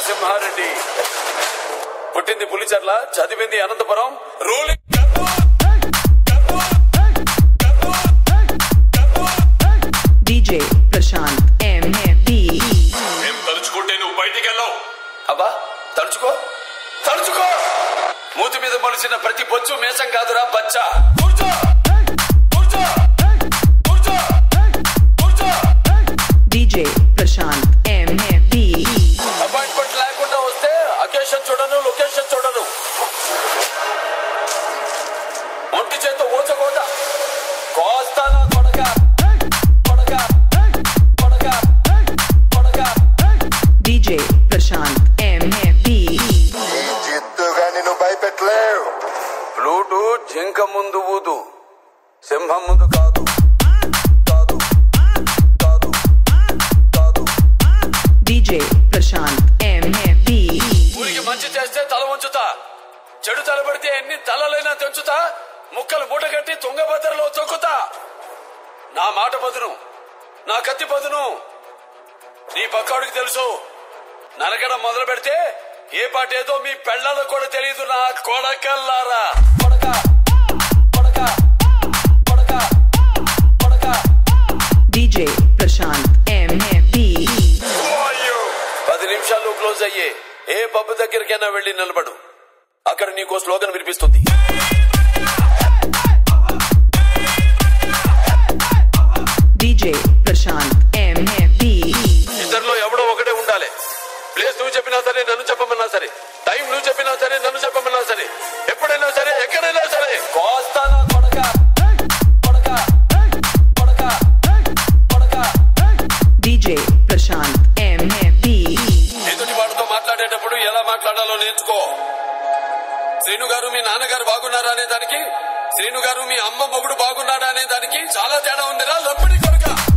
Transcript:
నరసింహారెడ్డి పుట్టింది పులిచర్ల చదివింది Anantapur ruling DJ Prashant M B మేము తలుచుకుంటే నువ్వు బయటికి వెళ్ళావు అబ్బా తలుచుకో తలుచుకో మూతి మీద మొలిచిన ప్రతి బొచ్చు మేషం కాదురా బచ్చా కూర్చో కూర్చో కూర్చో కూర్చో DJ Prashant M B appointment లేకుండా వస్తే అకేషన్ చూడను లొకేషన్ చూడను ఒంటి చేత ఊచకోట కోస్తానా కొడక కొడక కొడక కొడక DJ Prashant M B జిద్దుగా నిన్ను భయపెట్టలేవు ఫ్లూటు జింక ముందు ఊదు సింహం ముందు కాదు కాదు కాదు కాదు DJ Prashant M B ఊరికి మంచి చేస్తే తల ఉంచుతా చెడు తలబడితే ఎన్ని తలలైనా తెంచుతా ముక్కలు మూటగట్టి తుంగభద్రలో తొక్కుతా నా మాట పదును నా కత్తి పదును నీ పక్కాడికి తెలుసు నరకడం మొదలు పెడితే ఏ పాట ఏదో మీ పెళ్ళాలకు కూడా తెలియదు నా కొడకల్లారా కొడక కొడక కొడక కొడక DJ Prashant M B పది నిమిషాలు క్లోజ్ అయ్యే ఏ పబ్బు దగ్గరికైనా వెళ్ళి నిలబడు అక్కడ నీకో స్లోగన్ వినిపిస్తుంది DJ Prashant M B ఇద్దరిలో ఎవడో ఒకటే ఉండాలి ప్లేస్ నువ్వు చెప్పినా సరే నన్ను చెప్పమన్నా సరే టైం నువ్వు చెప్పినా సరే నన్ను చెప్పమన్నా సరే ఎప్పుడైనా సరే ఎక్కడైనా సరే కోస్తానా కొడక కొడక కొడక కొడక DJ Prashant M B ఎదుటి వాడితో మాట్లాడేటప్పుడు ఎలా మాట్లాడాలో నేర్చుకో శ్రీను గారు మీ నాన్నగారు బాగున్నారా అనే దానికి శ్రీను గారు మీ అమ్మ మొగుడు బాగున్నాడా అనే దానికి చాలా తేడా ఉందిరా లబ్బడి కొడక